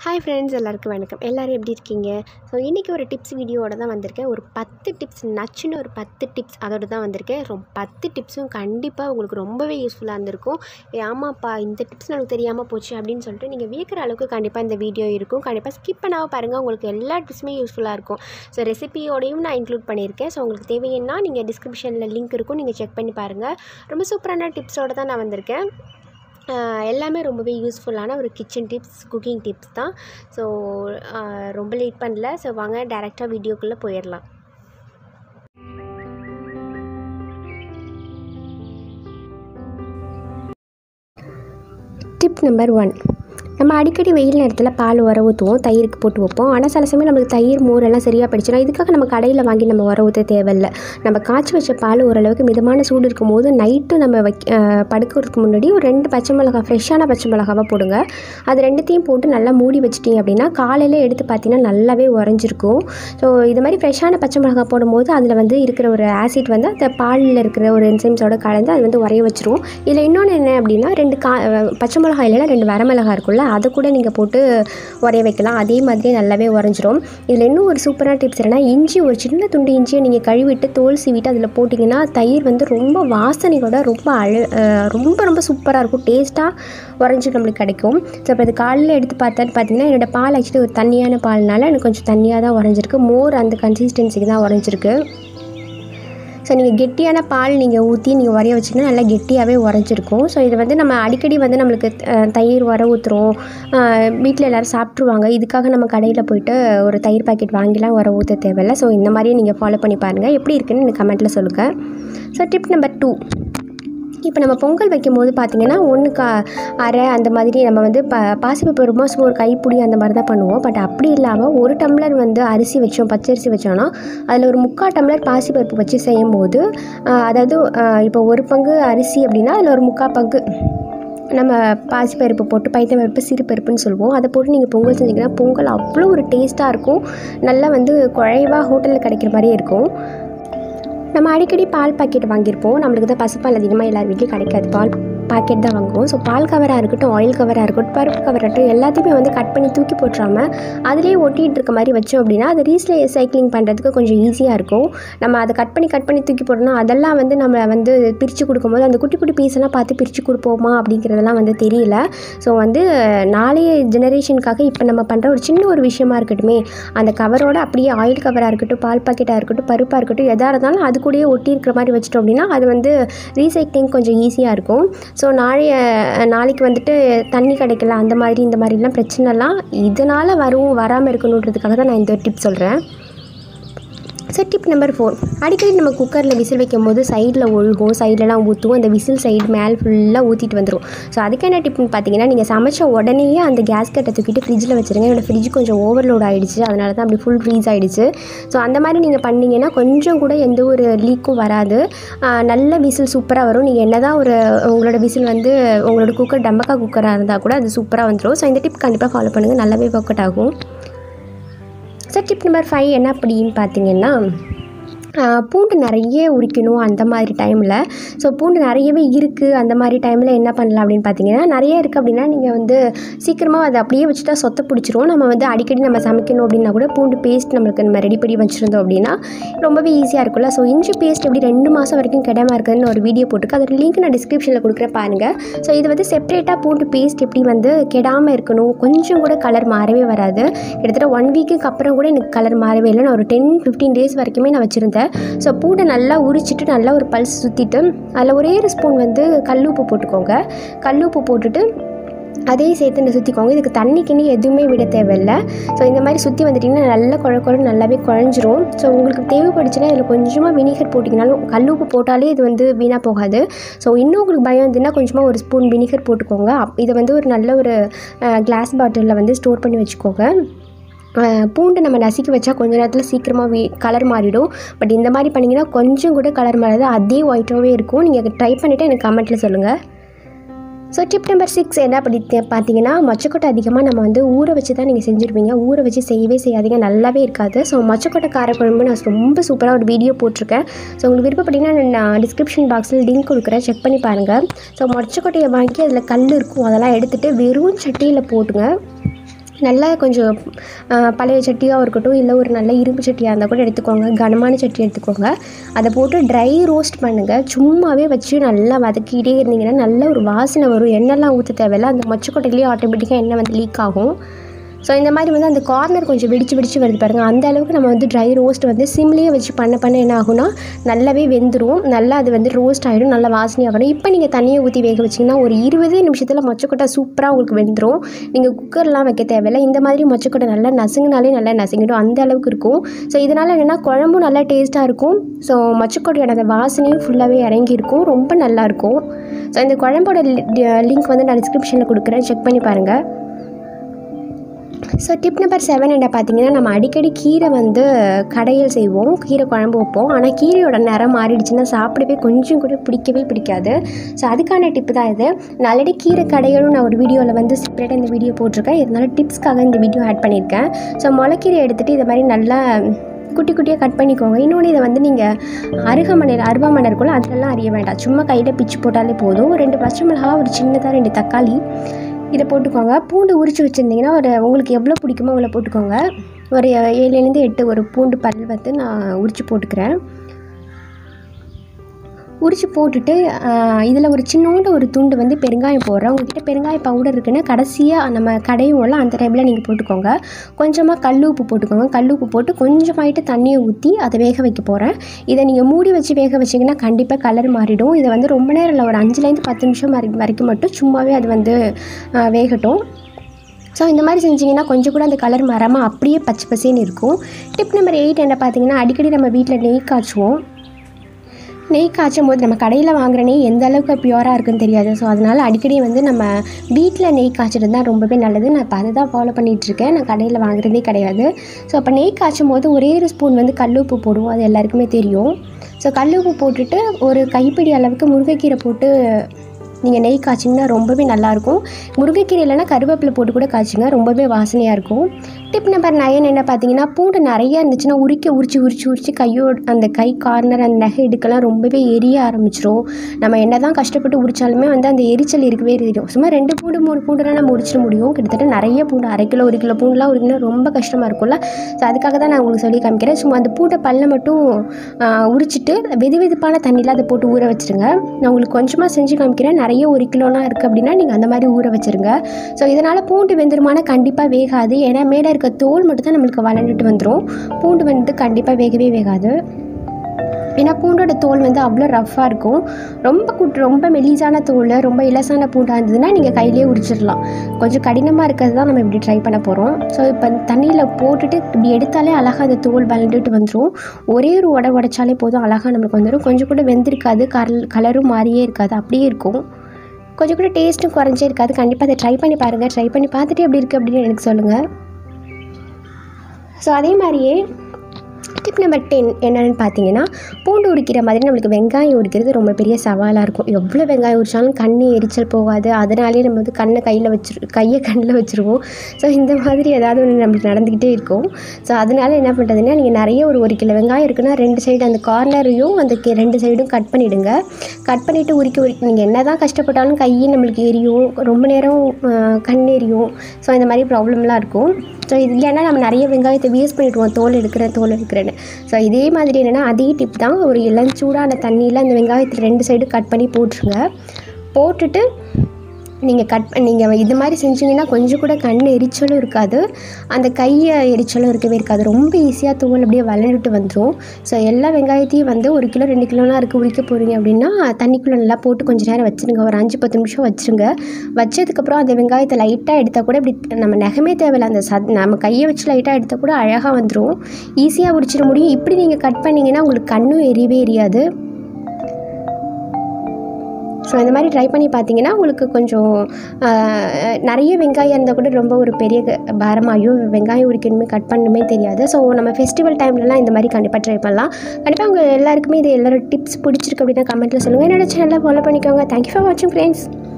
hi friends எல்லாருக்கும் வணக்கம் எல்லோரும் எப்படி இருக்கீங்க ஸோ இன்றைக்கி ஒரு டிப்ஸ் வீடியோவோட தான் வந்திருக்கேன் ஒரு பத்து டிப்ஸ் நச்சுன்னு ஒரு பத்து டிப்ஸ் அதோட தான் வந்திருக்கேன் ரொம்ப பத்து டிப்ஸும் கண்டிப்பாக உங்களுக்கு ரொம்பவே யூஸ்ஃபுல்லாக இருந்திருக்கும் ஏ, ஆமாப்பா இந்த டிப்ஸ் எனக்கு தெரியாமல் போச்சு அப்படின்னு சொல்லிட்டு நீங்கள் வியக்கிற அளவுக்கு கண்டிப்பாக இந்த வீடியோ இருக்கும் கண்டிப்பாக ஸ்கிப் பண்ணாமல் பாருங்கள் உங்களுக்கு எல்லா டிப்ஸுமே யூஸ்ஃபுல்லாக இருக்கும் ஸோ ரெசிபியோடையும் நான் இன்க்ளூட் பண்ணியிருக்கேன் ஸோ உங்களுக்கு தேவைன்னா நீங்கள் டிஸ்கிரிப்ஷனில் லிங்க் இருக்கும் நீங்கள் செக் பண்ணி பாருங்கள் ரொம்ப சூப்பரான டிப்ஸோடு தான் நான் வந்திருக்கேன் ஆஹ் எல்லாமே ரொம்பவே யூஸ்ஃபுல்லான ஒரு கிச்சன் டிப்ஸ் குக்கிங் டிப்ஸ் தான் ஸோ ரொம்ப லேட் பண்ணல ஸோ வாங்க டேரெக்டாக வீடியோக்குள்ளே போயிடலாம் டிப் நம்பர் ஒன் நம்ம அடிக்கடி வெயில் நேரத்தில் பால் உர ஊற்றுவோம் தயிருக்கு போட்டு வைப்போம் ஆனால் சில சமயம் நமக்கு தயிர் மோர் எல்லாம் சரியாக படிச்சிடும் இதுக்காக நம்ம கடையில் வாங்கி நம்ம உர ஊற்ற தேவையில்லை நம்ம காய்ச்சி வச்ச பால் ஓரளவுக்கு மிதமான சூடு இருக்கும்போது நைட்டு நம்ம வைக்க அஹ், படுக்கிறதுக்கு முன்னாடி ஒரு ரெண்டு பச்சை மிளகா ஃப்ரெஷ்ஷான பச்சை மிளகாவை போடுங்க அது ரெண்டுத்தையும் போட்டு நல்லா மூடி வச்சிட்டிங்க அப்படின்னா காலையில் எடுத்து பார்த்தீங்கன்னா நல்லாவே உறைஞ்சிருக்கும் ஸோ இது மாதிரி ஃப்ரெஷ்ஷான பச்சை மிளகா போடும்போது அதில் வந்து இருக்கிற ஒரு ஆசிட் வந்து அந்த பாலில் இருக்கிற ஒரு என்சைம்ஸோட கலந்து அது வந்து உரைய வச்சிரும் இதில் இன்னொன்று என்ன அப்படின்னா ரெண்டு கா அஹ், பச்சை மிளகாய் இல்லைன்னா ரெண்டு வரமிளகா இருக்குல்ல அதை கூட நீங்கள் போட்டு உரைய வைக்கலாம் அதே மாதிரியே நல்லாவே உறைஞ்சிரும் இதில் இன்னும் ஒரு சூப்பரான டிப்ஸ் என்னன்னா இஞ்சி ஒரு சின்ன துண்டு இஞ்சியை நீங்கள் கழுவிட்டு தோல் சீவிட்டு அதில் போட்டிங்கன்னா தயிர் வந்து ரொம்ப வாசனையோட ரொம்ப அழ அஹ், ரொம்ப ரொம்ப சூப்பராக இருக்கும் டேஸ்ட்டாக உறைஞ்சி நம்மளுக்கு கிடைக்கும் ஸோ இப்போ இது காலையில் எடுத்து பார்த்தான்னு பார்த்தீங்கன்னா என்னோட பால் ஆக்சுவலி ஒரு தண்ணியான பால்னால எனக்கு கொஞ்சம் தண்ணியாக தான் உறைஞ்சிருக்கு மோர் அந்த கன்சிஸ்டன்சிக்கு தான் உறைஞ்சிருக்கு ஸோ நீங்கள் கெட்டியான பால் நீங்கள் ஊற்றி நீங்கள் உரைய வச்சிங்கன்னா நல்லா கெட்டியாகவே உரைஞ்சிருக்கும் ஸோ இது வந்து நம்ம அடிக்கடி வந்து நம்மளுக்கு அஹ், தயிர் உர ஊற்றுறோம் வீட்டில் எல்லோரும் சாப்பிட்ருவாங்க இதுக்காக நம்ம கடையில் போயிட்டு ஒரு தயிர் பாக்கெட் வாங்கிலாம் உர ஊற்ற தேவையில்லை ஸோ இந்த மாதிரியே நீங்கள் ஃபாலோ பண்ணி பாருங்கள் எப்படி இருக்குன்னு எனக்கு கமெண்ட்டில் சொல்லுங்கள் ஸோ டிப் நம்பர் டூ இப்போ நம்ம பொங்கல் வைக்கும் போது பார்த்திங்கன்னா ஒன்று கா அரை அந்த மாதிரி நம்ம வந்து ப பாசிப்பருப்பு ரொம்ப சும்மா ஒரு கைப்பிடி அந்த மாதிரி தான் பண்ணுவோம் பட் அப்படி இல்லாமல் ஒரு டம்ளர் வந்து அரிசி வச்சோம் பச்சரிசி வச்சோன்னா அதில் ஒரு முக்கால் டம்ளர் பாசிப்பருப்பு வச்சு செய்யும் போது ஆஹ், அதாவது ஆஹ், இப்போ ஒரு பங்கு அரிசி அப்படின்னா அதில் ஒரு முக்கால் பங்கு நம்ம பாசிப்பருப்பு போட்டு பைத்தம்பருப்பு சிறுபருப்புன்னு சொல்லுவோம் அதை போட்டு நீங்கள் பொங்கல் செஞ்சீங்கன்னா பொங்கல் அவ்வளோ ஒரு டேஸ்ட்டாக இருக்கும் நல்லா வந்து குழைவாக ஹோட்டலில் கிடைக்கிற மாதிரியே இருக்கும் நம்ம அடிக்கடி பால் பாக்கெட் வாங்கியிருப்போம் நம்மளுக்கு தான் பசுப்பால் அதிகமாக எல்லார் வீட்லையும் கிடைக்காது பால் பாக்கெட் தான் வாங்குவோம் ஸோ பால் கவராக இருக்கட்டும் ஆயில் கவராக இருக்கட்டும் பருப்பு கவர் இருக்கட்டும் எல்லாத்தையுமே வந்து கட் பண்ணி தூக்கி போட்டுறாம அதிலே ஒட்டிகிட்டு இருக்க மாதிரி வச்சோம் அப்படின்னா அது ரீஸ்லே சைக்கிளிங் பண்ணுறதுக்கு கொஞ்சம் ஈஸியாக இருக்கும் நம்ம அதை கட் பண்ணி கட் பண்ணி தூக்கி போட்டோம்னா அதெல்லாம் வந்து நம்ம வந்து பிரித்து கொடுக்கும்போது அந்த குட்டி குட்டி பீஸ் எல்லாம் பார்த்து பிரித்து கொடுப்போமா அப்படிங்கிறதெல்லாம் வந்து தெரியல ஸோ வந்து நாளைய ஜெனரேஷனுக்காக இப்போ நம்ம பண்ணுற ஒரு சின்ன ஒரு விஷயமா இருக்கட்டுமே அந்த கவரோட அப்படியே ஆயில் கவராக இருக்கட்டும் பால் பாக்கெட்டாக இருக்கட்டும் பருப்பாக இருக்கட்டும் எதாக இருந்தாலும் அது கூடயே ஒட்டி இருக்கிற மாதிரி வச்சிட்டோம் அப்படின்னா அது வந்து ரீசைக்ளிங் கொஞ்சம் ஈஸியாக இருக்கும் ஸோ நாளைய நாளைக்கு வந்துட்டு தண்ணி கிடைக்கல அந்த மாதிரி இந்த மாதிரிலாம் பிரச்சனைலாம் இதனால் வரும் வராமல் இருக்கணுன்றதுக்காக தான் நான் இந்த டிப் சொல்கிறேன் ஸோ டிப் நம்பர் ஃபோர் அடிக்கடி நம்ம குக்கரில் விசில் வைக்கும் போது சைடில் ஒழுகும் சைட்லலாம் ஊற்றுவோம் அந்த விசில் சைடு மேல் ஃபுல்லாக ஊற்றிட்டு வந்துடும் ஸோ அதுக்கு என்ன டிப்னு பார்த்தீங்கன்னா நீங்கள் சமைச்ச உடனேயே அந்த கேஸ் கட்டை தூக்கிட்டு ஃப்ரிட்ஜில் வச்சுருங்க என்னோட ஃப்ரிட்ஜ் கொஞ்சம் ஓவர்லோட் ஆகிடுச்சு அதனால தான் அப்படி ஃபுல் ஃப்ரீஸ் ஆகிடுச்சு ஸோ அந்த மாதிரி நீங்கள் பண்ணீங்கன்னா கொஞ்சம் கூட எந்த ஒரு லீக்கும் வராது ஆஹ் நல்ல விசில் சூப்பராக வரும் நீங்கள் என்ன தான் ஒரு உங்களோட விசில் வந்து உங்களோட குக்கர் டம்பக்கா குக்கராக இருந்தால் கூட அது சூப்பராக வந்துடும் ஸோ இந்த டிப் கண்டிப்பாக ஃபாலோ பண்ணுங்கள் நல்லாவே ஒர்க் அவுட் ஆகும் சார் டிப் நம்பர் ஃபைவ் என்ன அப்படின்னு பார்த்தீங்கன்னா ஆஹ் பூண்டு நிறைய உரிக்கணும் அந்த மாதிரி டைமில் ஸோ பூண்டு நிறையவே இருக்குது அந்த மாதிரி டைமில் என்ன பண்ணலாம் அப்படின்னு பார்த்தீங்கன்னா நிறைய இருக்குது அப்படின்னா நீங்கள் வந்து சீக்கிரமாக அதை அப்படியே வச்சுட்டா சொத்தை பிடிச்சிரும் நம்ம வந்து அடிக்கடி நம்ம சமைக்கணும் அப்படின்னா கூட பூண்டு பேஸ்ட் நம்மளுக்கு நம்ம ரெடி பண்ணி வச்சுருந்தோம் அப்படின்னா ரொம்பவே ஈஸியாக இருக்கும்ல ஸோ இஞ்சி பேஸ்ட் எப்படி ரெண்டு மாதம் வரைக்கும் கிடாம இருக்குதுன்னு ஒரு வீடியோ போட்டுருக்கு அதோட லிங்க் நான் டிஸ்கிரிப்ஷனில் கொடுக்குறேன் பாருங்கள் ஸோ இது வந்து செப்பரேட்டாக பூண்டு பேஸ்ட் எப்படி வந்து கெடாமல் இருக்கணும் கொஞ்சம் கூட கலர் மாறவே வராது கிட்டத்தட்ட ஒன் வீக்குக்கு அப்புறம் கூட எனக்கு கலர் மாறவே இல்லை நான் ஒரு டென் ஃபிஃப்டீன் டேஸ் வரைக்குமே நான் வச்சுருந்தேன் ஸோ பூண்டை நல்லா உரிச்சிட்டு நல்லா ஒரு பல்ஸ் சுற்றிட்டு அதில் ஒரே ஒரு ஸ்பூன் வந்து கல் உப்பு போட்டுக்கோங்க கல் உப்பு போட்டுட்டு அதையும் சேர்த்து இந்த சுற்றிக்கோங்க இதுக்கு தண்ணிக்குன்னு எதுவுமே விட தேவையில்லை ஸோ இந்த மாதிரி சுற்றி வந்துட்டிங்கன்னா நல்லா குழ குழ நல்லாவே குழஞ்சிரும் ஸோ உங்களுக்கு தேவைப்படுச்சுன்னா இதில் கொஞ்சமாக வினிகர் போட்டிங்கனாலும் கல் உப்பு போட்டாலே இது வந்து வீணாக போகாது ஸோ இன்னும் உங்களுக்கு பயம் இருந்ததுன்னா கொஞ்சமாக ஒரு ஸ்பூன் வினிகர் போட்டுக்கோங்க அப் இதை வந்து ஒரு நல்ல ஒரு கிளாஸ் பாட்டிலில் வந்து ஸ்டோர் பண்ணி வச்சுக்கோங்க அஹ் பூண்டு நம்ம நசுக்கி வச்சா கொஞ்ச நேரத்தில் சீக்கிரமாக வீ கலர் மாறிடும் பட் இந்த மாதிரி பண்ணிங்கன்னா கொஞ்சம் கூட கலர் மாறாது அதே ஒயிட்டாகவே இருக்கும் நீங்கள் ட்ரை பண்ணிவிட்டு எனக்கு கமெண்ட்டில் சொல்லுங்கள் ஸோ டிப் நம்பர் சிக்ஸ் என்ன அப்படி தே- பார்த்தீங்கன்னா மொச்சக்கொட்டை அதிகமாக நம்ம வந்து ஊற வச்சு தான் நீங்கள் செஞ்சுருப்பீங்க ஊற வச்சு செய்யவே செய்யாதீங்க நல்லாவே இருக்காது ஸோ மொச்சக்கொட்டை காரக்குழம்பு நான் ரொம்ப சூப்பராக ஒரு வீடியோ போட்டிருக்கேன் ஸோ உங்களுக்கு விருப்பப்பட்டீங்கன்னா நான் டிஸ்கிரிப்ஷன் பாக்ஸில் லிங்க் கொடுக்குறேன் செக் பண்ணி பாருங்கள் ஸோ மொச்சக்கொட்டையை வாங்கி அதில் கல் இருக்கும் அதெல்லாம் எடுத்துகிட்டு வெறும் சட்டியில் போட்டுங்க நல்லா கொஞ்சம் ஆ, பழைய சட்டியாக இருக்கட்டும் இல்லை ஒரு நல்ல இரும்பு சட்டியாக இருந்தால் கூட எடுத்துக்கோங்க கனமான சட்டி எடுத்துக்கோங்க அதை போட்டு ட்ரை ரோஸ்ட் பண்ணுங்கள் சும்மாவே வச்சு நல்லா வதக்கிட்டே இருந்தீங்கன்னா நல்ல ஒரு வாசனை வரும் எண்ணெய்லாம் ஊற்ற தேவையில்ல அந்த மொச்சக்கொட்டையிலேயே ஆட்டோமேட்டிக்காக எண்ணெய் வந்து லீக் ஆகும் ஸோ இந்த மாதிரி வந்து அந்த கார்னர் கொஞ்சம் வெடிச்சு வெடிச்சு வருது பாருங்கள் அந்த அளவுக்கு நம்ம வந்து ட்ரை ரோஸ்ட் வந்து சிம்லேயே வச்சு பண்ண பண்ண என்ன ஆகும்னா நல்லாவே வெந்துடும் நல்லா அது வந்து ரோஸ்ட் ஆகிடும் நல்லா வாசனையாக வரும் இப்போ நீங்கள் தண்ணியை ஊற்றி வேக வச்சிங்கன்னா ஒரு இருபது நிமிஷத்தில் மொச்சக்கொட்டை சூப்பராக உங்களுக்கு வெந்துடும் நீங்கள் குக்கர்லாம் வைக்க தேவையில்லை இந்த மாதிரி மொச்சக்கொட்டை நல்லா நசுங்கினாலே நல்லா நசுங்கிடும் அந்த அளவுக்கு இருக்கும் ஸோ இதனால் என்னென்னா குழம்பும் நல்லா டேஸ்ட்டாக இருக்கும் ஸோ மொச்சக்கொட்டையோட அந்த வாசனையும் ஃபுல்லாகவே இறங்கியிருக்கும் ரொம்ப நல்லாயிருக்கும் ஸோ இந்த குழம்போட லிங்க் வந்து நான் டிஸ்கிரிப்ஷனில் கொடுக்குறேன் செக் பண்ணி பாருங்கள் ஸோ டிப் நம்பர் செவன் என்ன பார்த்தீங்கன்னா நம்ம அடிக்கடி கீரை வந்து கடையில் செய்வோம் கீரை குழம்பு வைப்போம் ஆனால் கீரையோட நிறம் மாறிடுச்சுன்னா சாப்பிடவே கொஞ்சம் கூட பிடிக்கவே பிடிக்காது ஸோ அதுக்கான டிப்பு தான் இது நான் ஆல்ரெடி கீரை கடைகளும் நான் ஒரு வீடியோவில் வந்து செப்பரேட்டாக இந்த வீடியோ போட்டிருக்கேன் இருந்தாலும் டிப்ஸ்க்காக இந்த வீடியோ ஆட் பண்ணியிருக்கேன் ஸோ முளைக்கீரை எடுத்துகிட்டு இதை மாதிரி நல்லா குட்டி குட்டியாக கட் பண்ணிக்கோங்க இன்னொன்று இதை வந்து நீங்கள் அருகமனையில் அருவாமனை இருக்கும்ல அதிலெல்லாம் அறிய வேண்டாம் சும்மா கையில் பிச்சு போட்டாலே போதும் ஒரு ரெண்டு பச்சை மிளகா ஒரு சின்னதாக ரெண்டு தக்காளி இதை போட்டுக்கோங்க பூண்டு உரித்து வச்சுருந்தீங்கன்னா ஒரு உங்களுக்கு எவ்வளோ பிடிக்குமோ அவ்வளோ போட்டுக்கோங்க ஒரு ஏழுலேருந்து எட்டு ஒரு பூண்டு பல் வந்து நான் உரித்து போட்டுக்கிறேன் உரித்து போட்டுட்டு இதில் ஒரு சின்னோண்டு ஒரு துண்டு வந்து பெருங்காயம் போடுறேன் உங்ககிட்ட பெருங்காய பவுடர் இருக்குன்னா கடைசியாக நம்ம கடையும்ல அந்த டைமில் நீங்கள் போட்டுக்கோங்க கொஞ்சமாக கல் உப்பு போட்டுக்கோங்க கல் உப்பு போட்டு கொஞ்சமாயிட்டு தண்ணியை ஊற்றி அதை வேக வைக்க போகிறேன் இதை நீங்கள் மூடி வச்சு வேக வச்சிங்கன்னா கண்டிப்பாக கலர் மாறிடும் இதை வந்து ரொம்ப நேரம் இல்லை ஒரு அஞ்சுலேருந்து பத்து நிமிஷம் வரை வரைக்கும் மட்டும் சும்மாவே அது வந்து ஆ, வேகட்டும் ஸோ இந்த மாதிரி செஞ்சிங்கன்னா கொஞ்சம் கூட அந்த கலர் மாறாமல் அப்படியே பச்சை பசேன்னு இருக்கும் டிப் நம்பர் எயிட் என்ன பார்த்தீங்கன்னா அடிக்கடி நம்ம வீட்டில் நெய் காய்ச்சுவோம் நெய் காய்ச்சும் போது நம்ம கடையில் வாங்குற நெய் எந்த அளவுக்கு பியூராக இருக்குன்னு தெரியாது ஸோ அதனால் அடிக்கடி வந்து நம்ம வீட்டில் நெய் காய்ச்சறது தான் ரொம்பவே நல்லது நான் இப்போ அதை தான் ஃபாலோ பண்ணிகிட்ருக்கேன் நான் கடையில் வாங்குறதே கிடையாது ஸோ அப்போ நெய் காய்ச்சும் போது ஒரே ஒரு ஸ்பூன் வந்து கல்லுப்பு போடுவோம் அது எல்லாருக்குமே தெரியும் ஸோ கல்லுப்பு போட்டுட்டு ஒரு கைப்பிடி அளவுக்கு முருங்கைக்கீரை போட்டு நீங்கள் நெய் காய்ச்சிங்கன்னா ரொம்பவே நல்லாயிருக்கும் முருங்கைக்கீரை இல்லைன்னா கருவேப்பிலை போட்டு கூட காய்ச்சுங்க ரொம்பவே வாசனையாக இருக்கும் டிப் நம்பர் நயன் என்ன பார்த்தீங்கன்னா பூண்டு நிறைய இருந்துச்சுன்னா உரிக்க உரிச்சு உரிச்சு உரிச்சு கையோட அந்த கை கார்னர் அந்த நகை இடுக்கெல்லாம் ரொம்பவே எரிய ஆரம்பிச்சிரும் நம்ம என்ன தான் கஷ்டப்பட்டு உரிச்சாலுமே வந்து அந்த எரிச்சல் இருக்கவே தெரியும் சும்மா ரெண்டு பூண்டு மூணு பூண்டுலாம் நம்ம உரிச்சிட முடியும் கிட்டத்தட்ட நிறைய பூண்டு அரை கிலோ ஒரு கிலோ பூண்டுலாம் உரிக்கணும் ரொம்ப கஷ்டமாக இருக்கும்ல ஸோ அதுக்காக தான் நான் உங்களுக்கு சொல்லி காமிக்கிறேன் சும்மா அந்த பூண்டை பல்ல மட்டும் ஆ, உரிச்சிட்டு வெது வெதுப்பான தண்ணியில் அதை போட்டு ஊற வச்சிருங்க நான் உங்களுக்கு கொஞ்சமாக செஞ்சு காமிக்கிறேன் நிறைய ஒரு கிலோலாம் இருக்குது அப்படின்னா நீங்கள் அந்த மாதிரி ஊற வச்சிருங்க ஸோ இதனால் பூண்டு வெந்துருமானா கண்டிப்பாக வேகாது ஏன்னா மேலே இருக்க தோல் மட்டும் தான் நம்மளுக்கு வளர்ந்துட்டு வந்துடும் பூண்டு வந்து கண்டிப்பாக வேகவே வேகாது ஏன்னா பூண்டோட தோல் வந்து அவ்வளோ ரஃப்பாக இருக்கும் ரொம்ப குட் ரொம்ப மெலிசான தோல் ரொம்ப இலசான பூண்டாக இருந்ததுன்னா நீங்கள் கையிலேயே உரிச்சிடலாம் கொஞ்சம் கடினமாக இருக்கிறது தான் நம்ம இப்படி ட்ரை பண்ண போகிறோம் ஸோ இப்போ தண்ணியில் போட்டுட்டு இப்படி எடுத்தாலே அழகாக அந்த தோல் வளர்ந்துட்டு வந்துடும் ஒரே ஒரு உட உடைச்சாலே போதும் அழகாக நம்மளுக்கு வந்துடும் கொஞ்சம் கூட வெந்திருக்காது கல் கலரும் மாறியே இருக்காது அப்படியே இருக்கும் கொஞ்சம் கூட டேஸ்ட்டும் குறைஞ்சே இருக்காது கண்டிப்பாக அதை ட்ரை பண்ணி பாருங்கள் ட்ரை பண்ணி பார்த்துட்டு எப்படி இருக்குது அப்படின்னு எனக்கு சொல்லுங்கள் ஸோ அதே மாதிரியே டிப் நம்பர் டென் என்னென்னு பார்த்தீங்கன்னா பூண்டு உரிக்கிற மாதிரி நம்மளுக்கு வெங்காயம் உரிக்கிறது ரொம்ப பெரிய சவாலாக இருக்கும் எவ்வளோ வெங்காயம் உரிச்சாலும் கண் எரிச்சல் போகாது அதனாலேயே நம்ம வந்து கண்ணை கையில் வச்சிரு கையை கண்ணில் வச்சுருவோம் ஸோ இந்த மாதிரி ஏதாவது ஒன்று நம்மளுக்கு நடந்துக்கிட்டே இருக்கும் ஸோ அதனால என்ன பண்ணுறதுன்னா நீங்கள் நிறைய ஒரு ஒரு கிலோ வெங்காயம் இருக்குன்னா ரெண்டு சைடு அந்த கார்னரையும் அந்த கி- ரெண்டு சைடும் கட் பண்ணிவிடுங்க கட் பண்ணிவிட்டு உரிக்க உரிக்க நீங்கள் என்ன தான் கஷ்டப்பட்டாலும் கையே நம்மளுக்கு எரியும் ரொம்ப நேரம் ஆஹ், கண் எரியும் ஸோ இந்த மாதிரி ப்ராப்ளம்லாம் இருக்கும் ஸோ இது இல்லைன்னா நம்ம நிறைய வெங்காயத்தை வேஸ்ட் பண்ணிடுவோம் தோல் எடுக்கிறேன் தோல் எடுக்கிறேன்னு ஸோ இதே மாதிரி என்னென்னா அதே டிப் தான் ஒரு இளஞ்சூடான தண்ணியில் அந்த வெங்காயத்தை ரெண்டு சைடு கட் பண்ணி போட்டுருங்க போட்டுட்டு நீங்கள் கட் நீங்கள் இது மாதிரி செஞ்சீங்கன்னா கொஞ்சம் கூட கண் எரிச்சலும் இருக்காது அந்த கையை எரிச்சலும் இருக்கவே இருக்காது ரொம்ப ஈஸியாக தூள் அப்படியே வளர்ந்துட்டு வந்துடும் ஸோ எல்லா வெங்காயத்தையும் வந்து ஒரு கிலோ ரெண்டு கிலோலாம் இருக்குது உரிக்க போகிறீங்க அப்படின்னா தண்ணிக்குள்ளே நல்லா போட்டு கொஞ்சம் நேரம் வச்சுருங்க ஒரு அஞ்சு பத்து நிமிஷம் வச்சுருங்க வச்சதுக்கப்புறம் அந்த வெங்காயத்தை லைட்டாக எடுத்தால் கூட இப்படி நம்ம நகமே தேவையில்ல அந்த சத் நம்ம கையை வச்சு லைட்டாக எடுத்தால் கூட அழகாக வந்துடும் ஈஸியாக உரிச்சிட முடியும் இப்படி நீங்கள் கட் பண்ணிங்கன்னா உங்களுக்கு கண்ணும் எரியவே எரியாது ஸோ இந்த மாதிரி ட்ரை பண்ணி பார்த்தீங்கன்னா உங்களுக்கு கொஞ்சம் ஆஹ், நிறைய வெங்காயம் இருந்தால் கூட ரொம்ப ஒரு பெரிய க- பாரமாயும் வெங்காயம் உரிக்கணுமே கட் பண்ணணுமே தெரியாது ஸோ நம்ம ஃபெஸ்டிவல் டைம்லலாம் இந்த மாதிரி கண்டிப்பாக ட்ரை பண்ணலாம் கண்டிப்பாக உங்கள் எல்லாருக்குமே இது எல்லாரும் டிப்ஸ் பிடிச்சிருக்கு அப்படின்னா கமெண்ட்டில் சொல்லுங்கள் என்னோட சேனலை ஃபாலோ பண்ணிக்கோங்க தேங்க்யூ ஃபார் வாட்சிங் ஃப்ரெண்ட்ஸ்